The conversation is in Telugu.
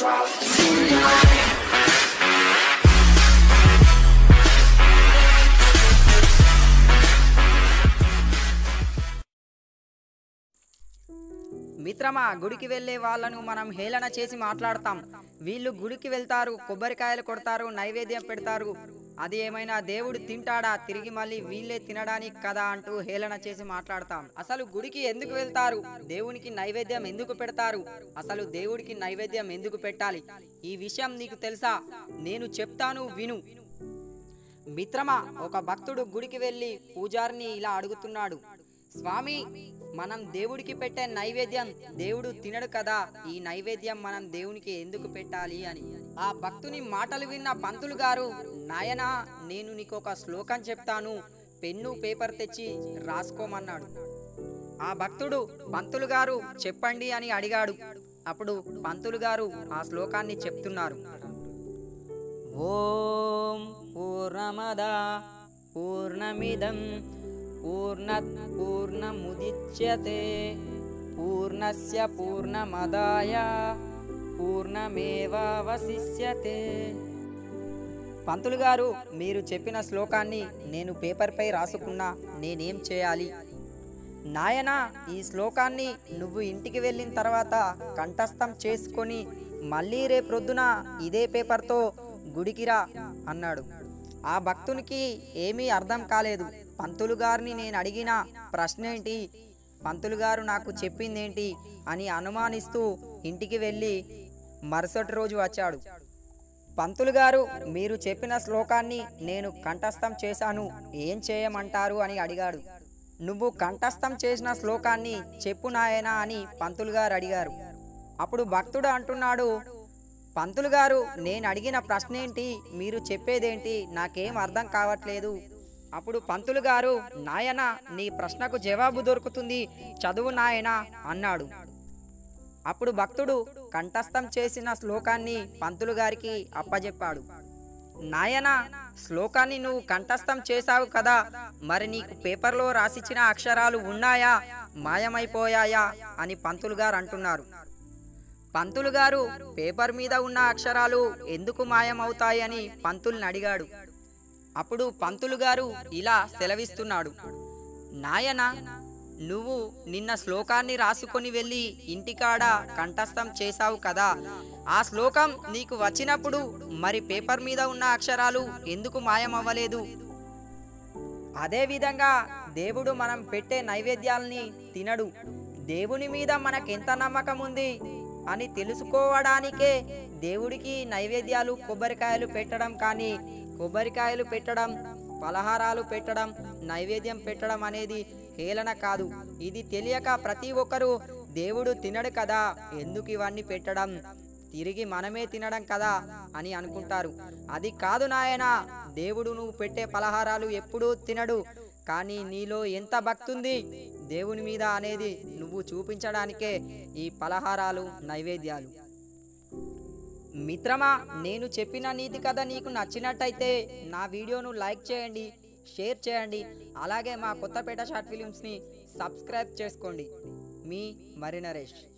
మిత్రమా గుడికి వెళ్ళే వాళ్ళను మనం హేళన చేసి మాట్లాడతాం వీళ్ళు గుడికి వెళ్తారు కొబ్బరికాయలు కొడతారు నైవేద్యం పెడతారు అది ఏమైనా దేవుడు తింటాడా తిరిగి మళ్ళీ వీళ్ళే తినడానికి కదా అంటూ హేళన చేసి మాట్లాడతాం అసలు గుడికి ఎందుకు వెళ్తారు దేవునికి నైవేద్యం ఎందుకు పెడతారు అసలు దేవుడికి నైవేద్యం ఎందుకు పెట్టాలి ఈ విషయం నీకు తెలుసా నేను చెప్తాను విను మిత్రమా ఒక భక్తుడు గుడికి వెళ్ళి పూజారిని ఇలా అడుగుతున్నాడు స్వామి మనం దేవుడికి పెట్టే నైవేద్యం దేవుడు తినడు కదా ఈ నైవేద్యం మనం దేవునికి ఎందుకు పెట్టాలి అని ఆ భక్తుని మాటలు విన్న పంతులు గారు నాయనా నేను నీకు ఒక శ్లోకం చెప్తాను పెన్ను పేపర్ తెచ్చి రాసుకోమన్నాడు ఆ భక్తుడు పంతులు గారు చెప్పండి అని అడిగాడు అప్పుడు పంతులు గారు ఆ శ్లోకాన్ని చెప్తున్నారు ఓం పూర్ణమద పూర్ణమిదం పూర్ణత్ పూర్ణముదిచ్యతే పూర్ణస్య పూర్ణమదాయ పూర్ణమేవావశిష్యతే పంతులు గారు మీరు చెప్పిన శ్లోకాన్ని నేను పేపర్పై రాసుకున్నా నేనేం చేయాలి నాయనా ఈ శ్లోకాన్ని నువ్వు ఇంటికి వెళ్ళిన తర్వాత కంఠస్థం చేసుకొని మళ్ళీ రేపొద్దున ఇదే పేపర్తో గుడికి రా అన్నాడు ఆ భక్తునికి ఏమీ అర్థం కాలేదు పంతులు గారిని నేను అడిగిన ప్రశ్న ఏంటి పంతులు గారు నాకు చెప్పిందేంటి అని అనుమానిస్తూ ఇంటికి వెళ్ళి మరుసటి రోజు వచ్చాడు పంతులు గారు మీరు చెప్పిన శ్లోకాన్ని నేను కంఠస్థం చేశాను ఏం చేయమంటారు అని అడిగాడు నువ్వు కంఠస్థం చేసిన శ్లోకాన్ని చెప్పు నాయనా అని పంతులు గారు అడిగారు అప్పుడు భక్తుడు అంటున్నాడు పంతులు గారు నేను అడిగిన ప్రశ్న ఏంటి మీరు చెప్పేదేంటి నాకేం అర్థం కావట్లేదు అప్పుడు పంతులు గారు నాయన నీ ప్రశ్నకు జవాబు దొరుకుతుంది చదువు నాయన అన్నాడు అప్పుడు భక్తుడు కంఠస్థం చేసిన శ్లోకాన్ని పంతులు గారికి అప్పజెప్పాడు నాయన శ్లోకాన్ని నువ్వు కంఠస్థం చేశావు కదా మరి నీకు పేపర్లో రాసిచ్చిన అక్షరాలు ఉన్నాయా మాయమైపోయాయా అని పంతులు గారు అంటున్నారు పంతులు గారు పేపర్ మీద ఉన్న అక్షరాలు ఎందుకు మాయమవుతాయని పంతుల్ని అడిగాడు అప్పుడు పంతులు గారు ఇలా సెలవిస్తున్నాడు నాయన నువ్వు నిన్న శ్లోకాన్ని రాసుకొని వెళ్ళి ఇంటికాడ కంఠస్థం చేశావు కదా ఆ శ్లోకం నీకు వచ్చినప్పుడు మరి పేపర్ మీద ఉన్న అక్షరాలు ఎందుకు మాయమవ్వలేదు అదే విధంగా దేవుడు మనం పెట్టే నైవేద్యాల్ని తినడు దేవుని మీద మనకెంత నమ్మకం ఉంది అని తెలుసుకోవడానికే దేవుడికి నైవేద్యాలు కొబ్బరికాయలు పెట్టడం కానీ కొబ్బరికాయలు పెట్టడం పలహారాలు పెట్టడం నైవేద్యం పెట్టడం అనేది హేళన కాదు ఇది తెలియక ప్రతి ఒక్కరూ దేవుడు తినడు కదా ఎందుకు ఇవన్నీ పెట్టడం తిరిగి మనమే తినడం కదా అని అనుకుంటారు అది కాదు నాయనా దేవుడు నువ్వు పెట్టే పలహారాలు ఎప్పుడూ తినడు కానీ నీలో ఎంత భక్తుంది దేవుని మీద అనేది నువ్వు చూపించడానికే ఈ పలహారాలు నైవేద్యాలు మిత్రమా నేను చెప్పిన నీతి కథ నీకు నచ్చినట్టయితే నా వీడియోను లైక్ చేయండి షేర్ చేయండి అలాగే మా కొత్తపేట షార్ట్ ఫిలిమ్స్ని సబ్స్క్రైబ్ చేసుకోండి మీ మరి నరేష్